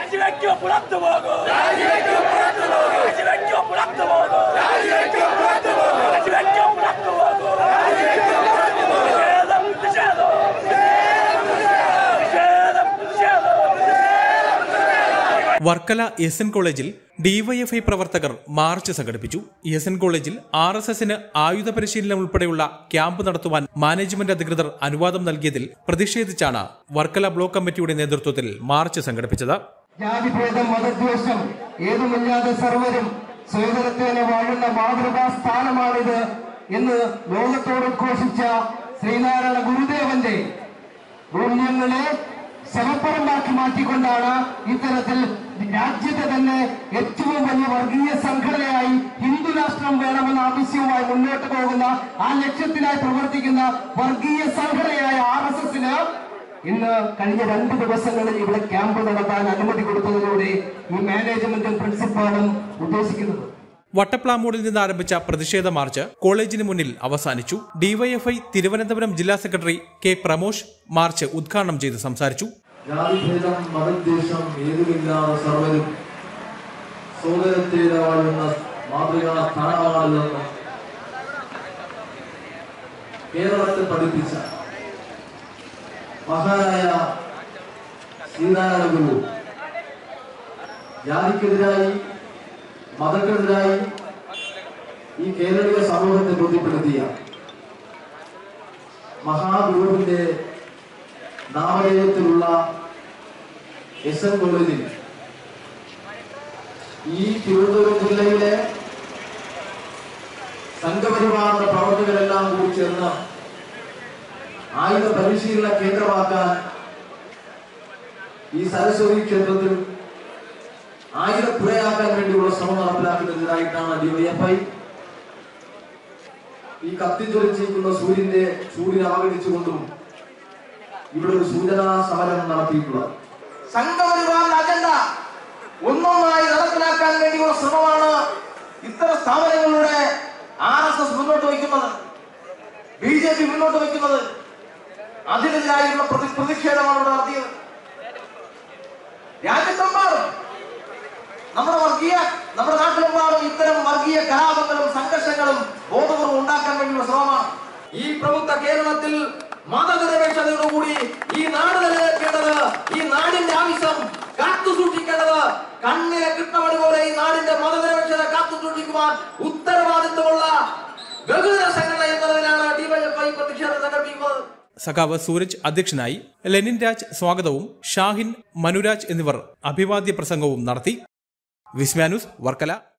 രാജിവെക്കോ പുറത്തു പോകൂ രാജിവെക്കോ പുറത്തു പോകൂ രാജിവെക്കോ പുറത്തു പോകൂ രാജിവെക്കോ പുറത്തു പോകൂ രാജിവെക്കോ പുറത്തു പോകൂ രാജിവെക്കോ പുറത്തു പോകൂ നിഷേധം നിഷേധം നിഷേധം നിഷേധം വർക്കല എസ് എൻ കോളേജിൽ ഡിവൈഎഫ്ഐ പ്രവർത്തകർ മാർച്ച് സംഘടിപ്പിച്ചു എസ് എൻ കോളേജിൽ ആർ എസ് എസിന് ആയുധ പരിശീലനം ഉൾപ്പെടെയുള്ള ക്യാമ്പ് നടത്തുവാൻ മാനേജ്മെന്റ് അധികൃതർ അനുവാദം നൽകിയതിൽ പ്രതിഷേധിച്ചാണ് വർക്കല ബ്ലോക്ക് കമ്മിറ്റിയുടെ നേതൃത്വത്തിൽ മാർച്ച് സംഘടിപ്പിച്ചത് ജാതിഭേദം മതദ്വേഷം ഏതുമില്ലാതെ സർവരും സ്വതന്ത്രത്തേന വാഴുന്ന മാതൃകാ സ്ഥാനമാണിത് എന്ന് ലോകത്തോട് ഉദ്ഘോഷിച്ച ശ്രീനാരായണ ഗുരുദേവന്റെ മൂല്യങ്ങളെ ശവപ്പറമ്പാക്കി മാറ്റിക്കൊണ്ടാണ് ഇത്തരത്തിൽ രാജ്യത്തെ തന്നെ ഏറ്റവും വലിയ വർഗീയ സംഘടനയായി ഹിന്ദു രാഷ്ട്രം വേണമെന്ന ആവശ്യവുമായി മുന്നോട്ട് പോകുന്ന ആ ലക്ഷ്യത്തിനായി പ്രവർത്തിക്കുന്ന വർഗീയ സംഘടനയായ ആർ എസ് എസിന് ഇന്ന് കഴിഞ്ഞ രണ്ട് ദിവസങ്ങളിൽ ഇവിടെ ക്യാമ്പ് നടത്താൻ അനുമതി കൊടുത്തതിലൂടെ ഈ മാനേജ്മെന്റും പ്രിൻസിപ്പാളും ഉദ്ദേശിക്കുന്നത് വട്ടപ്ലാമൂടിൽ നിന്ന് ആരംഭിച്ച പ്രതിഷേധ മാർച്ച് കോളേജിന് മുന്നിൽ അവസാനിച്ചു ഡിവൈഎഫ്ഐ തിരുവനന്തപുരം ജില്ലാ സെക്രട്ടറി കെ പ്രമോഷ് മാർച്ച് ഉദ്ഘാടനം ചെയ്ത് സംസാരിച്ചു ജാതിഭേദം മതദ്വേഷം ഏതുമില്ലാതെ സർവരും സോദരത്തേര വാഴുന്ന മാതൃകാ സ്ഥാനമാണിതെന്ന് കേരളത്തെ പഠിപ്പിച്ച മഹാനായ ശ്രീനാരായണ ഗുരു ജാതിക്കെതിരായി മതക്കെതിരായി ഈ കേരളീയ സമൂഹത്തെ ബോധ്യപ്പെടുത്തിയ മഹാഗുരുവിന്റെ നാമധേയത്തിലുള്ള എസ് എൻ കോളേജിൽ ഈ തിരുവനന്തപുരം ജില്ലയിലെ സംഘപരിവാറിന്റെ പ്രവർത്തകരെല്ലാം കൂടി ചേർന്ന് ആയുധ പരിശീലന കേന്ദ്രമാക്കാൻ ഈ സരസ്വതി ക്ഷേത്രത്തിൽ ആയുധപ്പുഴയാക്കാൻ വേണ്ടിയുള്ള ശ്രമം നടപ്പിലാക്കുന്നതിനായിട്ടാണ് ഡിവൈഎഫ്ഐ ഈ കത്തിജ്വലിച്ചിരിക്കുന്ന സൂര്യന്റെ ചൂടിനെ അവഗണിച്ചുകൊണ്ടും ഇവിടെ ഒരു സൂചനാ സമരം നടത്തിയിട്ടുള്ളത് സംഘപരിവാറിന്റെ അജണ്ട ഒന്നൊന്നായി നടപ്പിലാക്കാൻ വേണ്ടിയുള്ള ശ്രമമാണ് ഇത്തരം സ്ഥാപനങ്ങളിലൂടെ ആർ എസ് എസ് മുന്നോട്ട് വയ്ക്കുന്നത് ബി ജെ പി മുന്നോട്ട് വയ്ക്കുന്നത് അതിനെതിരായുള്ള പ്രതി പ്രതിഷേധമാണ് ഇവിടെ നടത്തിയത് രാജ്യത്തെമ്പാടും നമ്മുടെ വർഗീയ നമ്മുടെ നാട്ടിലെമ്പാടും ഇത്തരം വർഗീയ കലാപങ്ങളും സംഘർഷങ്ങളും ബോധപൂർവ്വം ഉണ്ടാക്കാൻ വേണ്ടിയുള്ള ശ്രമമാണ് ഈ പ്രമുഖ കേരളത്തിൽ മതനിരപേക്ഷതയോടുകൂടി ഈ നാട് നിലനിൽക്കേണ്ടത് ഈ നാടിന്റെ ആവശ്യം കാത്തു സൂക്ഷിക്കേണ്ടത് കണ്ണിലെ കിട്ടമണി പോലെ ഈ നാടിന്റെ മതനിരപേക്ഷത കാത്തു സൂക്ഷിക്കുവാൻ ഉത്തരവാദിത്വമുള്ള ബഹുജന സംഘടന എന്നതിലാണ് ഡിവൈഎഫ്ഐ പ്രതിഷേധം സംഘടിപ്പിക്കുന്നത് സഖാവ് സൂരജ് അധ്യക്ഷനായി ലെനിൻ രാജ് സ്വാഗതവും ഷാഹിൻ മനുരാജ് എന്നിവർ അഭിവാദ്യ പ്രസംഗവും നടത്തി വിസ്മാനുസ് വർക്കല